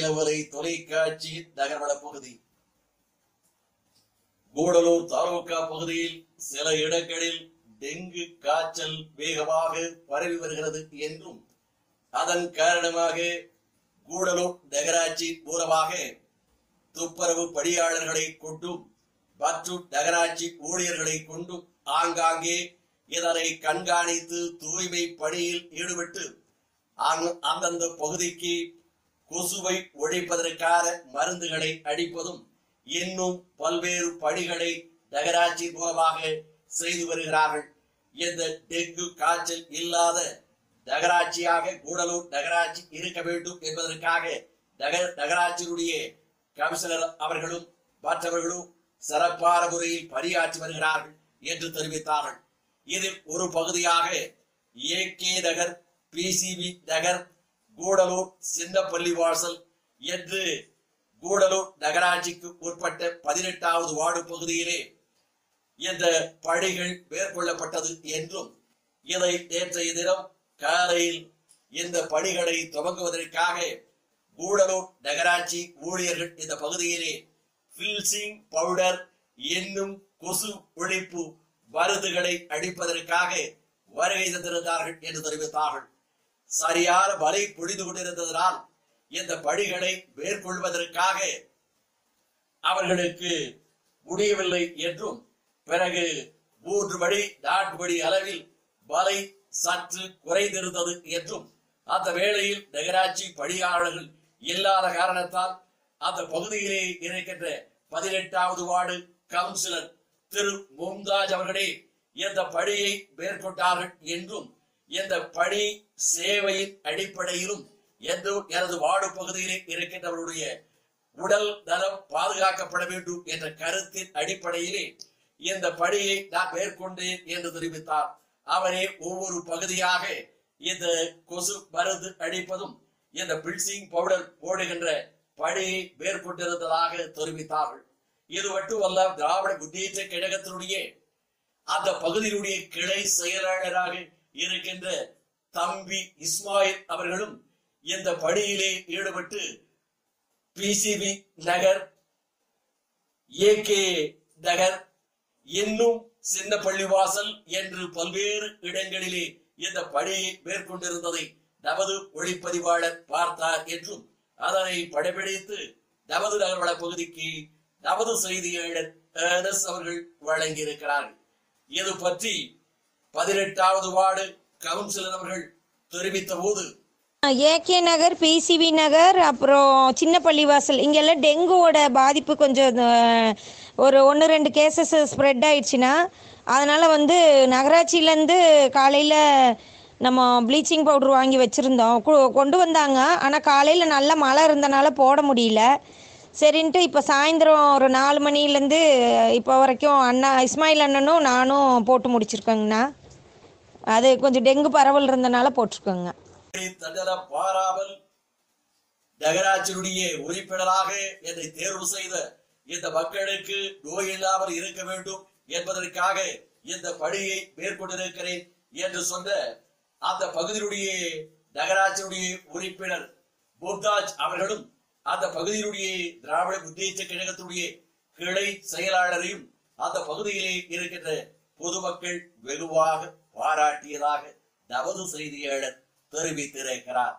அகிலவலை தொலைக்காட்சி நகர்வள பகுதி கூடலூர் தாலுகா பகுதியில் சில இடங்களில் டெங்கு காய்ச்சல் வேகமாக பரவி வருகிறது என்றும் அதன் காரணமாக கூடலூர் நகராட்சி மூலமாக துப்புரவு பணியாளர்களை கொண்டும் மற்றும் நகராட்சி ஊழியர்களை கொண்டும் ஆங்காங்கே இதனை கண்காணித்து தூய்மை பணியில் ஈடுபட்டு அங்க- அந்தந்த பகுதிக்கு கொசுவை ஒழிப்பதற்கான மருந்துகளை அடிப்பதும் இன்னும் பல்வேறு பணிகளை நகராட்சி மூலமாக செய்து வருகிறார்கள் இந்த டெங்கு காய்ச்சல் இல்லாத நகராட்சியாக கூடலூர் நகராட்சி இருக்க வேண்டும் என்பதற்காக நகர நகராட்சியினுடைய கமிஷனர் அவர்களும் மற்றவர்களும் சிறப்பான முறையில் பணியாற்றி வருகிறார்கள் என்று தெரிவித்தார்கள் இதில் ஒரு பகுதியாக ஏகே நகர் பிசிபி நகர் கூடலூர் சின்ன பள்ளிவாசல் என்று கூடலூர் நகராட்சிக்கு உட்பட்ட பதினெட்டாவது வார்டு பகுதியிலே இந்த பணிகள் மேற்கொள்ளப்பட்டது என்றும் இதை நேற்றைய தினம் காலையில் இந்த பணிகளை துவங்குவதற்காக கூடலூர் நகராட்சி ஊழியர்கள் இந்த பகுதியிலே ஃபில்சிங் பவுடர் என்னும் கொசு ஒழிப்பு மருந்துகளை அடிப்பதற்காக வருகை தந்திருந்தார்கள் என்று தெரிவித்தார்கள் சரியான மழை பொழிந்து கொண்டிருந்ததனால் இந்த பணிகளை மேற்கொள்வதற்காக அவர்களுக்கு முடியவில்லை என்றும் பிறகு மூன்று மணி நான்கு மணி அளவில் மழை சற்று குறைந்திருந்தது என்றும் அந்த வேளையில் நகராட்சி பணியாளர்கள் இல்லாத காரணத்தால் அந்த பகுதியிலே இருக்கின்ற பதினெட்டாவது வார்டு கவுன்சிலர் திரு மும்தாஜ் அவர்களே இந்த பணியை மேற்கொண்டார்கள் என்றும் இந்த பணி சேவையின் அடிப்படையிலும் எந்த எனது வார்டு பகுதியிலே இருக்கின்றவருடைய உடல் நலம் பாதுகாக்கப்பட வேண்டும் என்ற கருத்தின் அடிப்படையிலே இந்த பணியை நான் மேற்கொண்டேன் என்று தெரிவித்தார் அவரே ஒவ்வொரு பகுதியாக இந்த கொசு மருந்து அடிப்பதும் இந்த பில்சிங் பவுடர் போடுகின்ற பணியை மேற்கொண்டிருந்ததாக தெரிவித்தார்கள் இது மட்டுமல்ல திராவிட முன்னேற்ற கழகத்தினுடைய அந்த பகுதியினுடைய கிளை செயலாளராக இருக்கின்ற தம்பி இஸ்மாயில் அவர்களும் இந்த பணியிலே ஈடுபட்டு பிசிபி நகர் ஏகே நகர் இன்னும் சின்ன பள்ளிவாசல் என்று பல்வேறு இடங்களிலே இந்த பணியை மேற்கொண்டிருந்ததை நமது ஒளிப்பதிவாளர் பார்த்தார் என்றும் அதனை படப்பிடித்து நமது நகர்வள பகுதிக்கு நமது செய்தியாளர் ஏர்னஸ் அவர்கள் வழங்கியிருக்கிறார்கள் இது பற்றி பதினெட்டாவது வார்டு கவுன்சிலர் அவர்கள் தெரிவித்த போது ஏகே நகர் பிசிபி நகர் அப்புறம் சின்ன பள்ளிவாசல் இங்கெல்லாம் டெங்குவோட பாதிப்பு கொஞ்சம் அஹ், ஒரு ஒன்று ரெண்டு கேசஸ் ஸ்ப்ரெட் ஆயிடுச்சுன்னா அதனால் வந்து நகராட்சியிலேருந்து காலையில் நம்ம ப்ளீச்சிங் பவுடர் வாங்கி வச்சுருந்தோம் கொண்டு வந்தாங்க ஆனால் காலையில் நல்ல மழை இருந்தனால போட முடியல சரின்ட்டு இப்போ சாயந்தரம் ஒரு நாலு மணிலேருந்து இப்போ வரைக்கும் அண்ணா இஸ்மாயில் அண்ணனும் நானும் போட்டு முடிச்சிருக்கோங்கண்ணா அது கொஞ்சம் டெங்கு பரவல் இருந்தனால போட்டிருக்கோங்க தண்டன பாராமல் நகராட்சியினுடைய உறுப்பினராக என்னை தேர்வு செய்த இந்த மக்களுக்கு நோய் இல்லாமல் இருக்க வேண்டும் என்பதற்காக இந்த பணியை மேற்கொண்டிருக்கிறேன் என்று சொன்ன அந்த பகுதியினுடைய நகராட்சியினுடைய உறுப்பினர் மும்தாஜ் அவர்களும் அந்த பகுதியினுடைய திராவிட முன்னேற்ற கழகத்துடைய கிளை செயலாளரையும் அந்த பகுதியிலே இருக்கின்ற பொதுமக்கள் வெகுவாக பாராட்டியதாக நமது செய்தியாளர் தெரிவித்திருக்கிறார்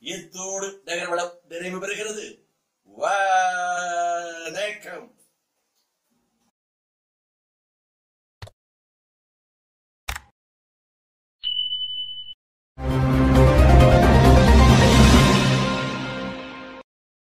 இத்தோடு நகர்வளம் நிறைவு பெறுகிறது